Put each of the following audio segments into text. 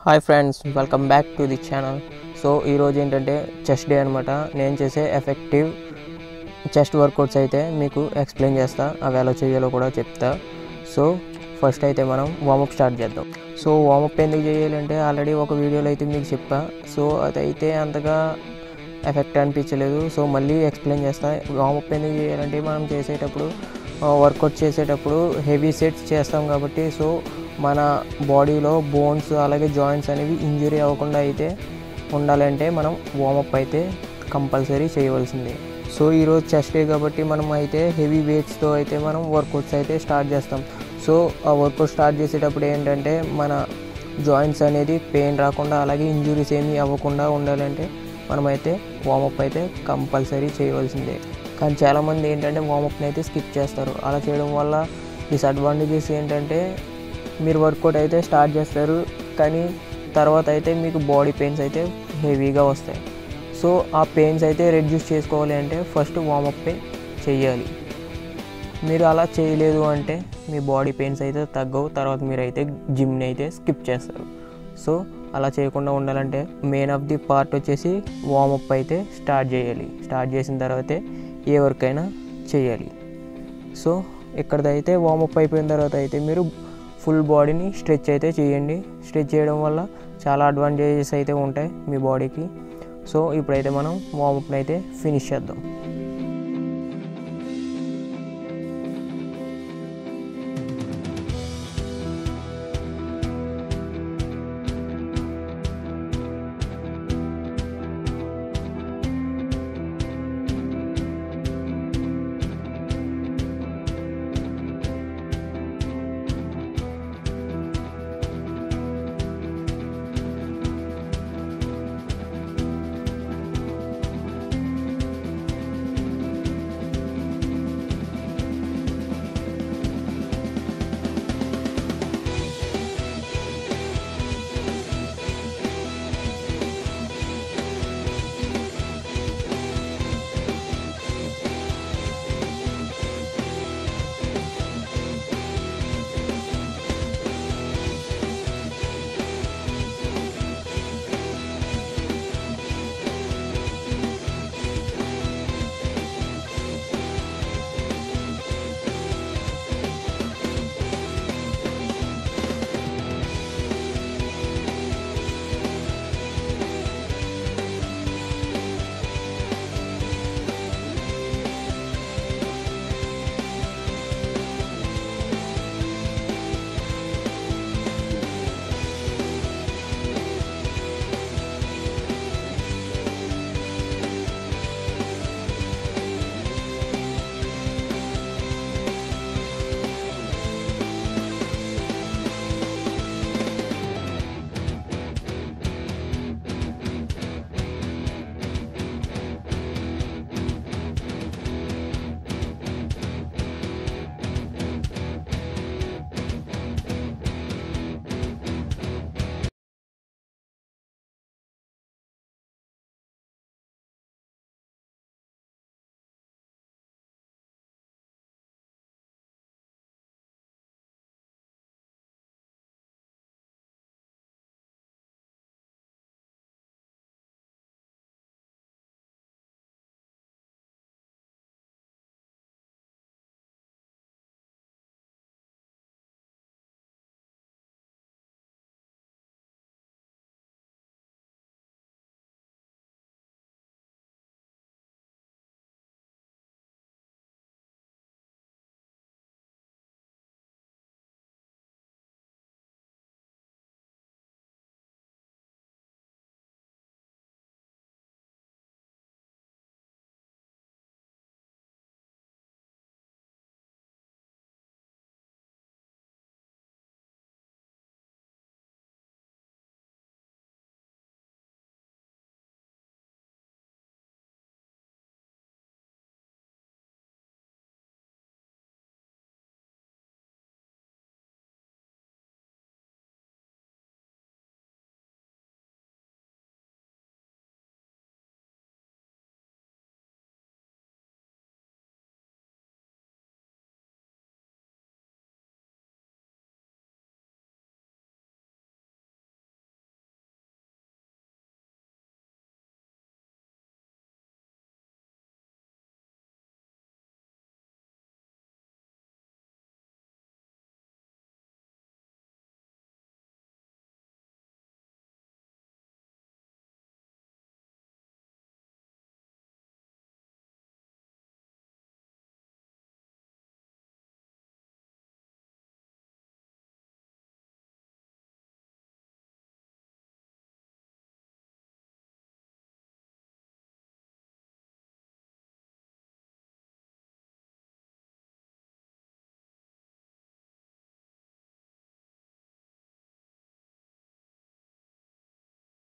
hi friends welcome back to the channel so ఈరోజు ఏంటంటే chest day అనమాట నేను చేసే ఎఫెక్టివ్ చెస్ట్ వర్కౌట్స్ అయితే మీకు ఎక్స్ప్లెయిన్ చేస్తా అవి ఎలా చేయాలో కూడా చెప్తా సో ఫస్ట్ అయితే మనం వార్మప్ స్టార్ట్ చేద్దాం సో వార్మప్ ఎందుకు చేయాలంటే ఆల్రెడీ ఒక వీడియోలో అయితే మీకు చెప్పా సో అదైతే అంతగా ఎఫెక్ట్ అనిపించలేదు సో మళ్ళీ ఎక్స్ప్లెయిన్ చేస్తా వార్మప్ ఎందుకు చేయాలంటే మనం చేసేటప్పుడు వర్కౌట్ చేసేటప్పుడు హెవీ సెట్స్ చేస్తాం కాబట్టి సో మన బాడీలో బోన్స్ అలాగే జాయింట్స్ అనేవి ఇంజురీ అవ్వకుండా అయితే ఉండాలంటే మనం వార్మప్ అయితే కంపల్సరీ చేయవలసిందే సో ఈరోజు చెస్ట్ డే కాబట్టి మనం అయితే హెవీ వెయిట్స్తో అయితే మనం వర్కౌట్స్ అయితే స్టార్ట్ చేస్తాం సో ఆ వర్కౌట్ స్టార్ట్ చేసేటప్పుడు ఏంటంటే మన జాయింట్స్ అనేది పెయిన్ రాకుండా అలాగే ఇంజురీస్ ఏమీ అవ్వకుండా ఉండాలంటే మనమైతే వార్మప్ అయితే కంపల్సరీ చేయవలసిందే కానీ చాలామంది ఏంటంటే వార్మప్ని అయితే స్కిప్ చేస్తారు అలా చేయడం వల్ల డిసడ్వాంటేజెస్ ఏంటంటే మీరు వర్కౌట్ అయితే స్టార్ట్ చేస్తారు కానీ తర్వాత అయితే మీకు బాడీ పెయిన్స్ అయితే హెవీగా వస్తాయి సో ఆ పెయిన్స్ అయితే రెడ్యూస్ చేసుకోవాలి అంటే ఫస్ట్ వార్మప్ చేయాలి మీరు అలా చేయలేదు అంటే మీ బాడీ పెయిన్స్ అయితే తగ్గవు తర్వాత మీరు అయితే జిమ్ని అయితే స్కిప్ చేస్తారు సో అలా చేయకుండా ఉండాలంటే మెయిన్ ఆఫ్ ది పార్ట్ వచ్చేసి వార్మప్ అయితే స్టార్ట్ చేయాలి స్టార్ట్ చేసిన తర్వాతే ఏ వర్క్ అయినా చేయాలి సో ఇక్కడైతే వార్మప్ అయిపోయిన తర్వాత అయితే మీరు ఫుల్ బాడీని స్ట్రెచ్ అయితే చేయండి స్ట్రెచ్ చేయడం వల్ల చాలా అడ్వాంటేజెస్ అయితే ఉంటాయి మీ బాడీకి సో ఇప్పుడైతే మనం వార్మప్ని అయితే ఫినిష్ చేద్దాం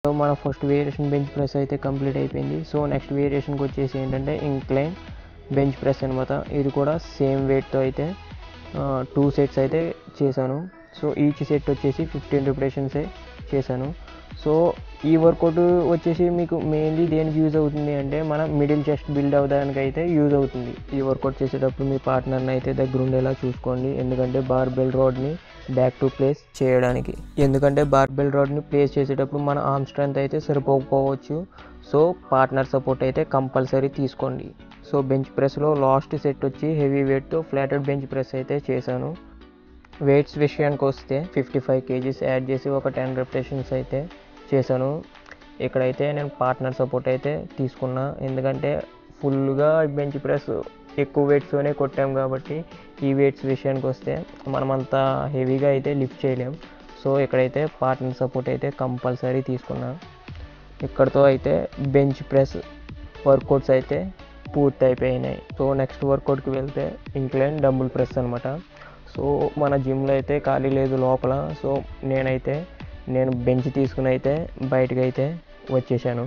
సో మన ఫస్ట్ వేరియేషన్ బెంచ్ ప్రెస్ అయితే కంప్లీట్ అయిపోయింది సో నెక్స్ట్ వేరియేషన్కి వచ్చేసి ఏంటంటే ఇంక్లైన్ బెంచ్ ప్రెస్ అనమాట ఇది కూడా సేమ్ వెయిట్తో అయితే టూ సెట్స్ అయితే చేశాను సో ఈచ్ సెట్ వచ్చేసి ఫిఫ్టీన్ రిపిటేషన్సే చేశాను సో ఈ వర్కౌట్ వచ్చేసి మీకు మెయిన్లీ దేనికి యూజ్ అవుతుంది అంటే మన మిడిల్ చెస్ట్ బిల్డ్ అవ్వడానికి అయితే యూజ్ అవుతుంది ఈ వర్కౌట్ చేసేటప్పుడు మీ పార్ట్నర్ని అయితే దగ్గర ఉండేలా చూసుకోండి ఎందుకంటే బార్బెల్ రోడ్ని బ్యాక్ టు ప్లేస్ చేయడానికి ఎందుకంటే బార్బెల్ రోడ్ని ప్లేస్ చేసేటప్పుడు మన ఆర్మ్ స్ట్రెంత్ అయితే సరిపోకపోవచ్చు సో పార్ట్నర్ సపోర్ట్ అయితే కంపల్సరీ తీసుకోండి సో బెంచ్ ప్రెస్లో లాస్ట్ సెట్ వచ్చి హెవీ వెయిట్తో ఫ్లాటెడ్ బెంచ్ ప్రెస్ అయితే చేశాను వెయిట్స్ విషయానికి వస్తే ఫిఫ్టీ ఫైవ్ కేజీస్ యాడ్ చేసి ఒక టెన్ రెప్యుటేషన్స్ అయితే చేశాను ఇక్కడైతే నేను పార్ట్నర్ సపోర్ట్ అయితే తీసుకున్నా ఎందుకంటే ఫుల్గా బెంచ్ ప్రెస్ ఎక్కువ వెయిట్స్తోనే కొట్టాం కాబట్టి ఈ వెయిట్స్ విషయానికి వస్తే మనం అంత హెవీగా అయితే లిఫ్ట్ చేయలేం సో ఇక్కడైతే పార్ట్నర్ సపోర్ట్ అయితే కంపల్సరీ తీసుకున్నా ఇక్కడతో అయితే బెంచ్ ప్రెస్ వర్కౌట్స్ అయితే పూర్తి అయిపోయినాయి సో నెక్స్ట్ వర్కౌట్కి వెళ్తే ఇంక్లైన్ డబుల్ ప్రెస్ అనమాట సో మన జిమ్లో అయితే ఖాళీ లేదు లోపల సో నేనైతే నేను బెంచ్ తీసుకుని అయితే బయటకు అయితే వచ్చేసాను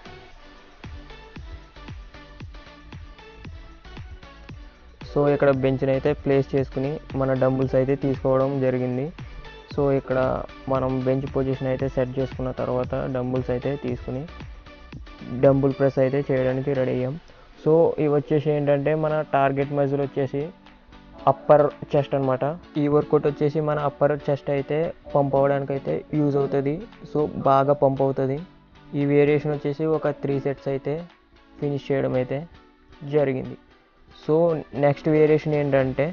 సో ఇక్కడ బెంచ్ని అయితే ప్లేస్ చేసుకుని మన డంబుల్స్ అయితే తీసుకోవడం జరిగింది సో ఇక్కడ మనం బెంచ్ పొజిషన్ అయితే సెట్ చేసుకున్న తర్వాత డంబుల్స్ అయితే తీసుకుని డంబుల్ ప్రెస్ అయితే చేయడానికి రెడీ అయ్యాం సో ఇవి వచ్చేసి ఏంటంటే మన టార్గెట్ మజిల్ వచ్చేసి అప్పర్ చెస్ట్ అనమాట ఈ వర్కౌట్ వచ్చేసి మన అప్పర్ చెస్ట్ అయితే పంప్ అవ్వడానికి అయితే యూజ్ అవుతుంది సో బాగా పంప్ అవుతుంది ఈ వేరియేషన్ వచ్చేసి ఒక త్రీ సెట్స్ అయితే ఫినిష్ చేయడం అయితే జరిగింది సో నెక్స్ట్ వేరియేషన్ ఏంటంటే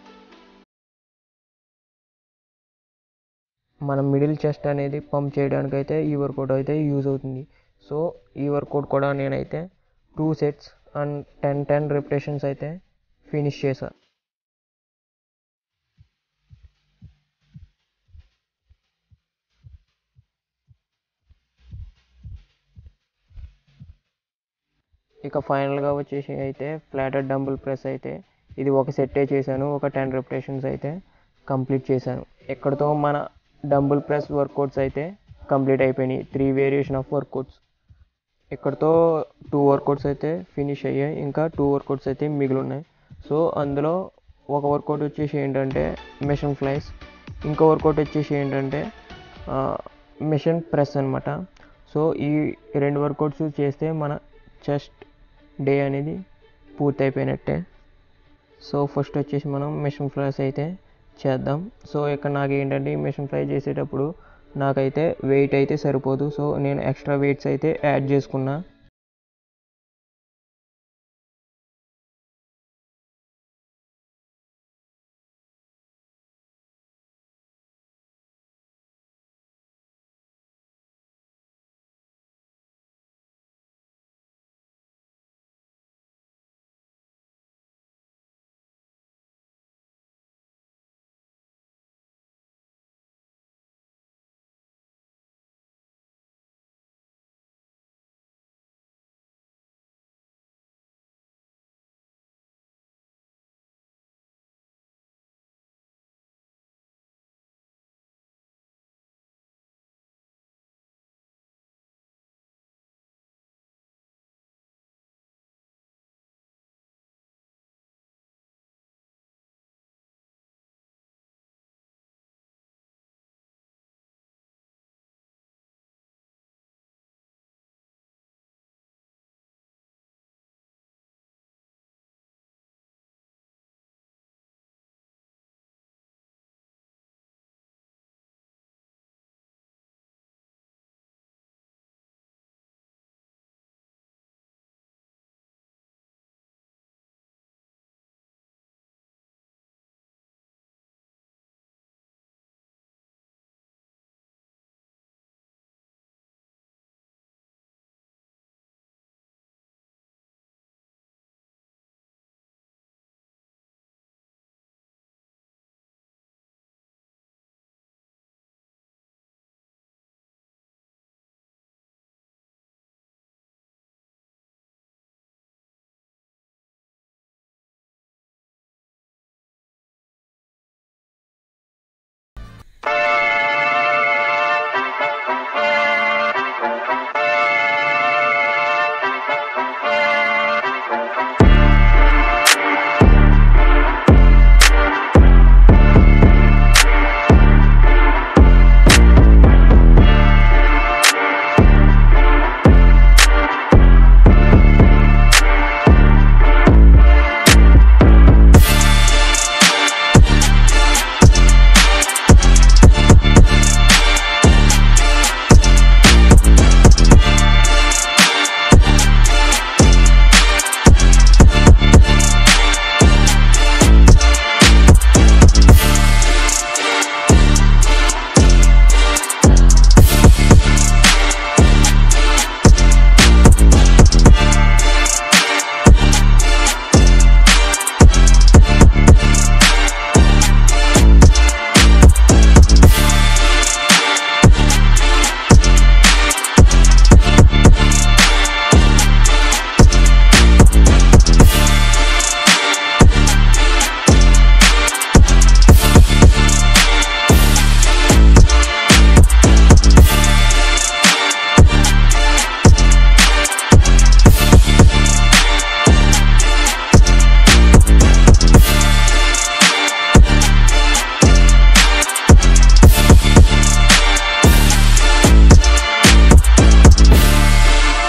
మన మిడిల్ చెస్ట్ అనేది పంప్ చేయడానికి అయితే ఈ వర్కౌట్ అయితే యూజ్ అవుతుంది సో ఈ వర్కౌట్ కూడా నేనైతే two sets and ten ten repetitions అయితే ఫినిష్ చేశా ఇక ఫైనల్గా వచ్చేసి అయితే ఫ్లాటెడ్ డంబుల్ ప్రెస్ అయితే ఇది ఒక సెట్టే చేశాను ఒక టెన్ రిపిటేషన్స్ అయితే కంప్లీట్ చేశాను ఎక్కడితో మన డంబుల్ ప్రెస్ వర్కౌట్స్ అయితే కంప్లీట్ అయిపోయినాయి త్రీ వేరియేషన్ ఆఫ్ వర్కౌట్స్ ఇక్కడితో టూ వర్కౌట్స్ అయితే ఫినిష్ అయ్యాయి ఇంకా టూ వర్కౌట్స్ అయితే మిగిలి ఉన్నాయి సో అందులో ఒక వర్కౌట్ వచ్చేసి ఏంటంటే మిషన్ ఫ్లైస్ ఇంకో వర్కౌట్ వచ్చేసి ఏంటంటే మిషన్ ప్రెస్ అనమాట సో ఈ రెండు వర్కౌట్స్ చేస్తే మన చెస్ట్ డే అనేది పూర్తి అయిపోయినట్టే సో ఫస్ట్ వచ్చేసి మనం మిషన్ ఫ్లైస్ అయితే చేద్దాం సో ఇక్కడ నాకు ఏంటంటే ఈ మిషన్ ఫ్లై చేసేటప్పుడు నాకైతే వెయిట్ అయితే సరిపోదు సో నేను ఎక్స్ట్రా వెయిట్స్ అయితే యాడ్ చేసుకున్నా